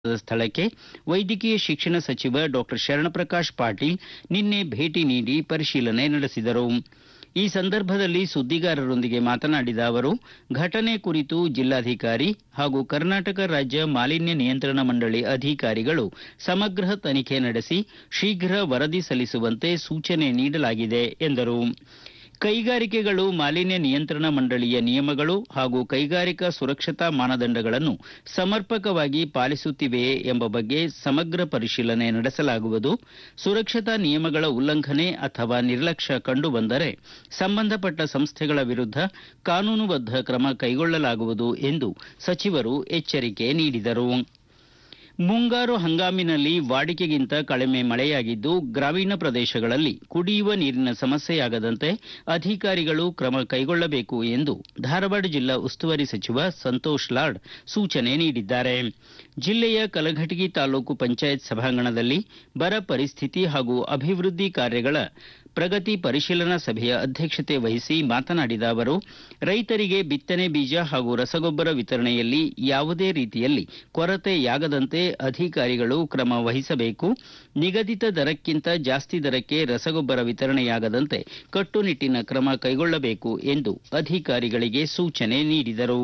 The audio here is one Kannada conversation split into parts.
ಸ್ಥಳಕ್ಕೆ ವೈದ್ಯಕೀಯ ಶಿಕ್ಷಣ ಸಚಿವ ಡಾಕ್ಟರ್ ಶರಣಪ್ರಕಾಶ್ ಪಾಟೀಲ್ ನಿನ್ನೆ ಭೇಟಿ ನೀಡಿ ಪರಿಶೀಲನೆ ನಡೆಸಿದರು ಈ ಸಂದರ್ಭದಲ್ಲಿ ಸುದ್ದಿಗಾರರೊಂದಿಗೆ ಮಾತನಾಡಿದ ಅವರು ಘಟನೆ ಕುರಿತು ಜಿಲ್ಲಾಧಿಕಾರಿ ಹಾಗೂ ಕರ್ನಾಟಕ ರಾಜ್ಯ ಮಾಲಿನ್ಯ ನಿಯಂತ್ರಣ ಮಂಡಳಿ ಅಧಿಕಾರಿಗಳು ಸಮಗ್ರ ತನಿಖೆ ನಡೆಸಿ ಶೀಘ್ರ ವರದಿ ಸಲ್ಲಿಸುವಂತೆ ಸೂಚನೆ ನೀಡಲಾಗಿದೆ ಎಂದರು ಕೈಗಾರಿಕೆಗಳು ಮಾಲಿನ್ಯ ನಿಯಂತ್ರಣ ಮಂಡಳಿಯ ನಿಯಮಗಳು ಹಾಗೂ ಕೈಗಾರಿಕಾ ಸುರಕ್ಷತಾ ಮಾನದಂಡಗಳನ್ನು ಸಮರ್ಪಕವಾಗಿ ಪಾಲಿಸುತ್ತಿವೆಯೇ ಎಂಬ ಬಗ್ಗೆ ಸಮಗ್ರ ಪರಿಶೀಲನೆ ನಡೆಸಲಾಗುವುದು ಸುರಕ್ಷತಾ ನಿಯಮಗಳ ಉಲ್ಲಂಘನೆ ಅಥವಾ ನಿರ್ಲಕ್ಷ್ಯ ಕಂಡುಬಂದರೆ ಸಂಬಂಧಪಟ್ಟ ಸಂಸ್ಥೆಗಳ ವಿರುದ್ಧ ಕಾನೂನುಬದ್ಧ ಕ್ರಮ ಕೈಗೊಳ್ಳಲಾಗುವುದು ಎಂದು ಸಚಿವರು ಎಚ್ಚರಿಕೆ ನೀಡಿದರು ಮುಂಗಾರು ಹಂಗಾಮಿನಲ್ಲಿ ವಾಡಿಕೆಗಿಂತ ಕಡಿಮೆ ಮಳೆಯಾಗಿದ್ದು ಗ್ರಾಮೀಣ ಪ್ರದೇಶಗಳಲ್ಲಿ ಕುಡಿಯುವ ನೀರಿನ ಸಮಸ್ಯೆಯಾಗದಂತೆ ಅಧಿಕಾರಿಗಳು ಕ್ರಮ ಕೈಗೊಳ್ಳಬೇಕು ಎಂದು ಧಾರವಾಡ ಜಿಲ್ಲಾ ಉಸ್ತುವಾರಿ ಸಚಿವ ಸಂತೋಷ್ ಲಾಡ್ ಸೂಚನೆ ನೀಡಿದ್ದಾರೆ ಜಿಲ್ಲೆಯ ಕಲಘಟಗಿ ತಾಲೂಕು ಪಂಚಾಯತ್ ಸಭಾಂಗಣದಲ್ಲಿ ಬರ ಪರಿಸ್ಥಿತಿ ಹಾಗೂ ಅಭಿವೃದ್ಧಿ ಕಾರ್ಯಗಳ ಪ್ರಗತಿ ಪರಿಶೀಲನಾ ಸಭೆಯ ಅಧ್ಯಕ್ಷತೆ ವಹಿಸಿ ಮಾತನಾಡಿದ ಅವರು ರೈತರಿಗೆ ಬಿತ್ತನೆ ಬೀಜ ಹಾಗೂ ರಸಗೊಬ್ಬರ ವಿತರಣೆಯಲ್ಲಿ ಯಾವುದೇ ರೀತಿಯಲ್ಲಿ ಕೊರತೆಯಾಗದಂತೆ ಅಧಿಕಾರಿಗಳು ಕ್ರಮ ವಹಿಸಬೇಕು ನಿಗದಿತ ದರಕ್ಕಿಂತ ಜಾಸ್ತಿ ದರಕ್ಕೆ ರಸಗೊಬ್ಬರ ವಿತರಣೆಯಾಗದಂತೆ ಕಟ್ಟುನಿಟ್ಟಿನ ಕ್ರಮ ಕೈಗೊಳ್ಳಬೇಕು ಎಂದು ಅಧಿಕಾರಿಗಳಿಗೆ ಸೂಚನೆ ನೀಡಿದರು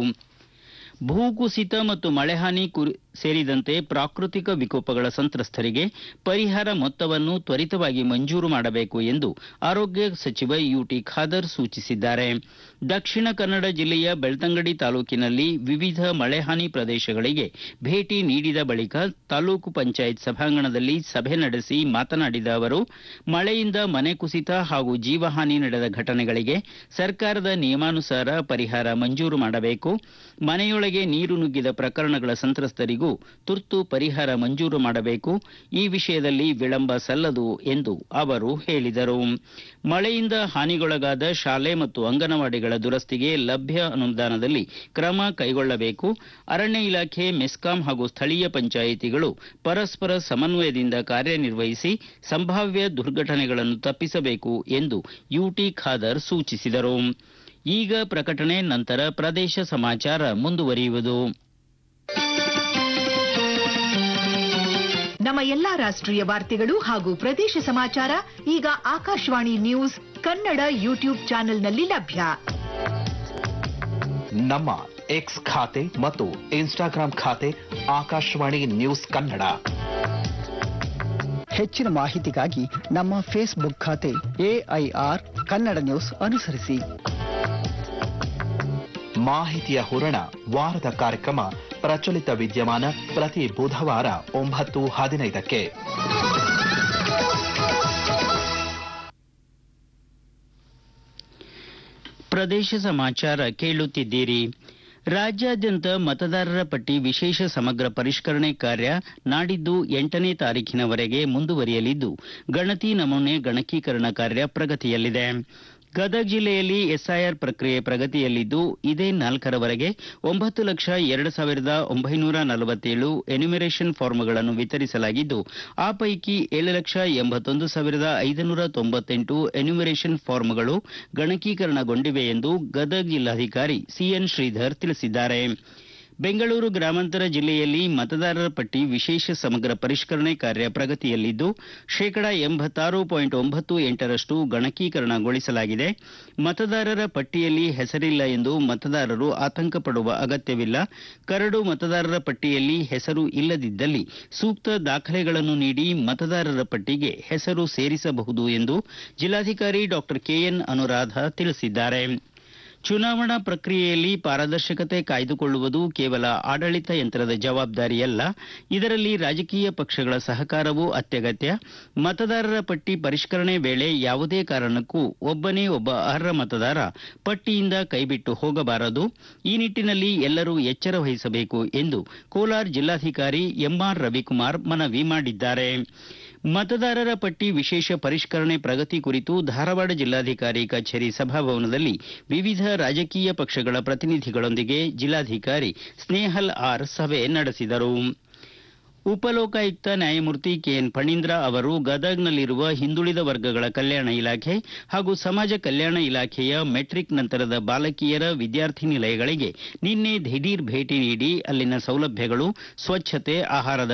ಭೂಕುಸಿತ ಮತ್ತು ಮಳೆಹಾನಿ ಸೇರಿದಂತೆ ಪ್ರಾಕೃತಿಕ ವಿಕೋಪಗಳ ಸಂತ್ರಸ್ತರಿಗೆ ಪರಿಹಾರ ಮೊತ್ತವನ್ನು ತ್ವರಿತವಾಗಿ ಮಂಜೂರು ಮಾಡಬೇಕು ಎಂದು ಆರೋಗ್ಯ ಸಚಿವ ಯುಟಿ ಖಾದರ್ ಸೂಚಿಸಿದ್ದಾರೆ ದಕ್ಷಿಣ ಕನ್ನಡ ಜಿಲ್ಲೆಯ ಬೆಳ್ತಂಗಡಿ ತಾಲೂಕಿನಲ್ಲಿ ವಿವಿಧ ಮಳೆಹಾನಿ ಪ್ರದೇಶಗಳಿಗೆ ಭೇಟಿ ನೀಡಿದ ಬಳಿಕ ತಾಲೂಕು ಪಂಚಾಯತ್ ಸಭಾಂಗಣದಲ್ಲಿ ಸಭೆ ನಡೆಸಿ ಮಾತನಾಡಿದ ಅವರು ಮಳೆಯಿಂದ ಮನೆ ಕುಸಿತ ಹಾಗೂ ಜೀವಹಾನಿ ನಡೆದ ಘಟನೆಗಳಿಗೆ ಸರ್ಕಾರದ ನಿಯಮಾನುಸಾರ ಪರಿಹಾರ ಮಂಜೂರು ಮಾಡಬೇಕು ಮನೆಯೊಳಗೆ ನೀರು ನುಗ್ಗಿದ ಪ್ರಕರಣಗಳ ಸಂತ್ರಸ್ತರಿಗೂ ತುರ್ತು ಪರಿಹಾರ ಮಂಜೂರು ಮಾಡಬೇಕು ಈ ವಿಷಯದಲ್ಲಿ ವಿಳಂಬ ಸಲ್ಲದು ಎಂದು ಅವರು ಹೇಳಿದರು ಮಳೆಯಿಂದ ಹಾನಿಗೊಳಗಾದ ಶಾಲೆ ಮತ್ತು ಅಂಗನವಾಡಿಗಳ ದುರಸ್ತಿಗೆ ಲಭ್ಯ ಅನುದಾನದಲ್ಲಿ ಕ್ರಮ ಕೈಗೊಳ್ಳಬೇಕು ಅರಣ್ಯ ಇಲಾಖೆ ಮೆಸ್ಕಾಂ ಹಾಗೂ ಸ್ಥಳೀಯ ಪಂಚಾಯಿತಿಗಳು ಪರಸ್ಪರ ಸಮನ್ವಯದಿಂದ ಕಾರ್ಯನಿರ್ವಹಿಸಿ ಸಂಭಾವ್ಯ ದುರ್ಘಟನೆಗಳನ್ನು ತಪ್ಪಿಸಬೇಕು ಎಂದು ಯುಟಿ ಖಾದರ್ ಸೂಚಿಸಿದರು ಈಗ ಪ್ರಕಟಣೆ ನಂತರ ಪ್ರದೇಶ ಸಮಾಚಾರ ಮುಂದುವರಿಯುವುದು ನಮ್ಮ ಎಲ್ಲಾ ರಾಷ್ಟ್ರೀಯ ವಾರ್ತೆಗಳು ಹಾಗೂ ಪ್ರದೇಶ ಸಮಾಚಾರ ಈಗ ಆಕಾಶವಾಣಿ ನ್ಯೂಸ್ ಕನ್ನಡ ಯೂಟ್ಯೂಬ್ ಚಾನೆಲ್ನಲ್ಲಿ ಲಭ್ಯ ನಮ್ಮ ಎಕ್ಸ್ ಖಾತೆ ಮತ್ತು ಇನ್ಸ್ಟಾಗ್ರಾಂ ಖಾತೆ ಆಕಾಶವಾಣಿ ನ್ಯೂಸ್ ಕನ್ನಡ ಹೆಚ್ಚಿನ ಮಾಹಿತಿಗಾಗಿ ನಮ್ಮ ಫೇಸ್ಬುಕ್ ಖಾತೆ ಎಐಆರ್ ಕನ್ನಡ ನ್ಯೂಸ್ ಅನುಸರಿಸಿ ಮಾಹಿತಿಯ ಹೂರಣ ವಾರದ ಕಾರ್ಯಕ್ರಮ ಪ್ರಚಲಿತ ವಿದ್ಯಮಾನ ಪ್ರತಿ ಬುಧವಾರ ಒಂಬತ್ತು ಹದಿನೈದಕ್ಕೆ ಪ್ರದೇಶ ಸಮಾಚಾರ ಕೇಳುತ್ತಿದ್ದೀರಿ ರಾಜ್ಯಾದ್ಯಂತ ಮತದಾರರ ಪಟ್ಟಿ ವಿಶೇಷ ಸಮಗ್ರ ಪರಿಷ್ಕರಣೆ ಕಾರ್ಯ ನಾಡಿದ್ದು ಎಂಟನೇ ತಾರೀಖಿನವರೆಗೆ ಮುಂದುವರಿಯಲಿದ್ದು ಗಣತಿ ನಮೂನೆ ಗಣಕೀಕರಣ ಕಾರ್ಯ ಪ್ರಗತಿಯಲ್ಲಿದೆ ಗದಗ ಜಿಲ್ಲೆಯಲ್ಲಿ ಎಸ್ಐಆರ್ ಪ್ರಕ್ರಿಯೆ ಪ್ರಗತಿಯಲ್ಲಿದ್ದು ಇದೇ ನಾಲ್ಕರವರೆಗೆ ಒಂಬತ್ತು ಲಕ್ಷ ಎರಡು ಸಾವಿರದ ಒಂಬೈನೂರ ನಲವತ್ತೇಳು ಎನ್ಯುಮರೇಷನ್ ಫಾರ್ಮ್ಗಳನ್ನು ವಿತರಿಸಲಾಗಿದ್ದು ಆ ಪೈಕಿ ಏಳು ಲಕ್ಷ ಎಂಬತ್ತೊಂದು ಸಾವಿರದ ಐದುನೂರ ತೊಂಬತ್ತೆಂಟು ಎನ್ಯುಮರೇಷನ್ ಫಾರ್ಮ್ಗಳು ಗಣಕೀಕರಣಗೊಂಡಿವೆ ಎಂದು ಗದಗ ಜಿಲ್ಲಾಧಿಕಾರಿ ಸಿಎನ್ ಶ್ರೀಧರ್ ತಿಳಿಸಿದ್ದಾರೆ ಬೆಂಗಳೂರು ಗ್ರಾಮಾಂತರ ಜಿಲ್ಲೆಯಲ್ಲಿ ಮತದಾರರ ಪಟ್ಟಿ ವಿಶೇಷ ಸಮಗ್ರ ಪರಿಷ್ಕರಣೆ ಕಾರ್ಯ ಪ್ರಗತಿಯಲ್ಲಿದ್ದು ಶೇಕಡಾ ಎಂಬತ್ತಾರು ಪಾಯಿಂಟ್ ಒಂಬತ್ತು ಎಂಟರಷ್ಟು ಗಣಕೀಕರಣಗೊಳಿಸಲಾಗಿದೆ ಮತದಾರರ ಪಟ್ಟಿಯಲ್ಲಿ ಹೆಸರಿಲ್ಲ ಎಂದು ಮತದಾರರು ಆತಂಕ ಪಡುವ ಅಗತ್ಯವಿಲ್ಲ ಕರಡು ಮತದಾರರ ಪಟ್ಟಿಯಲ್ಲಿ ಹೆಸರು ಇಲ್ಲದಿದ್ದಲ್ಲಿ ಸೂಕ್ತ ದಾಖಲೆಗಳನ್ನು ನೀಡಿ ಮತದಾರರ ಪಟ್ಟಿಗೆ ಹೆಸರು ಸೇರಿಸಬಹುದು ಎಂದು ಜಿಲ್ಲಾಧಿಕಾರಿ ಡಾ ಕೆಎನ್ ಅನುರಾಧ ತಿಳಿಸಿದ್ದಾರೆ ಚುನಾವಣಾ ಪ್ರಕ್ರಿಯೆಯಲ್ಲಿ ಪಾರದರ್ಶಕತೆ ಕಾಯ್ದುಕೊಳ್ಳುವುದು ಕೇವಲ ಆಡಳಿತ ಯಂತ್ರದ ಜವಾಬ್ದಾರಿಯಲ್ಲ ಇದರಲ್ಲಿ ರಾಜಕೀಯ ಪಕ್ಷಗಳ ಸಹಕಾರವೂ ಅತ್ಯಗತ್ಯ ಮತದಾರರ ಪಟ್ಟಿ ಪರಿಷ್ಕರಣೆ ವೇಳೆ ಯಾವುದೇ ಕಾರಣಕ್ಕೂ ಒಬ್ಬನೇ ಒಬ್ಬ ಅರ್ಹ ಮತದಾರ ಪಟ್ಟಿಯಿಂದ ಕೈಬಿಟ್ಟು ಹೋಗಬಾರದು ಈ ನಿಟ್ಟಿನಲ್ಲಿ ಎಲ್ಲರೂ ಎಚ್ಚರ ವಹಿಸಬೇಕು ಎಂದು ಕೋಲಾರ ಜಿಲ್ಲಾಧಿಕಾರಿ ಎಂಆರ್ ರವಿಕುಮಾರ್ ಮನವಿ ಮಾಡಿದ್ದಾರೆ ಮತದಾರರ ಪಟ್ಟಿ ವಿಶೇಷ ಪರಿಷ್ಕರಣೆ ಪ್ರಗತಿ ಕುರಿತು ಧಾರವಾಡ ಜಿಲ್ಲಾಧಿಕಾರಿ ಕಚೇರಿ ಸಭಾಭವನದಲ್ಲಿ ವಿವಿಧ ರಾಜಕೀಯ ಪಕ್ಷಗಳ ಪ್ರತಿನಿಧಿಗಳೊಂದಿಗೆ ಜಿಲ್ಲಾಧಿಕಾರಿ ಸ್ನೇಹಲ್ ಆರ್ ಸಭೆ ನಡೆಸಿದರು ಉಪಲೋಕಾಯುಕ್ತ ನ್ಯಾಯಮೂರ್ತಿ ಕೆಎನ್ ಫಣೀಂದ್ರ ಅವರು ಗದಗ್ನಲ್ಲಿರುವ ಹಿಂದುಳಿದ ವರ್ಗಗಳ ಕಲ್ಯಾಣ ಇಲಾಖೆ ಹಾಗೂ ಸಮಾಜ ಕಲ್ಯಾಣ ಇಲಾಖೆಯ ಮೆಟ್ರಿಕ್ ನಂತರದ ಬಾಲಕಿಯರ ವಿದ್ಯಾರ್ಥಿ ನಿಲಯಗಳಿಗೆ ನಿನ್ನೆ ದಿಢೀರ್ ಭೇಟಿ ನೀಡಿ ಅಲ್ಲಿನ ಸೌಲಭ್ಯಗಳು ಸ್ವಚ್ಛತೆ ಆಹಾರದ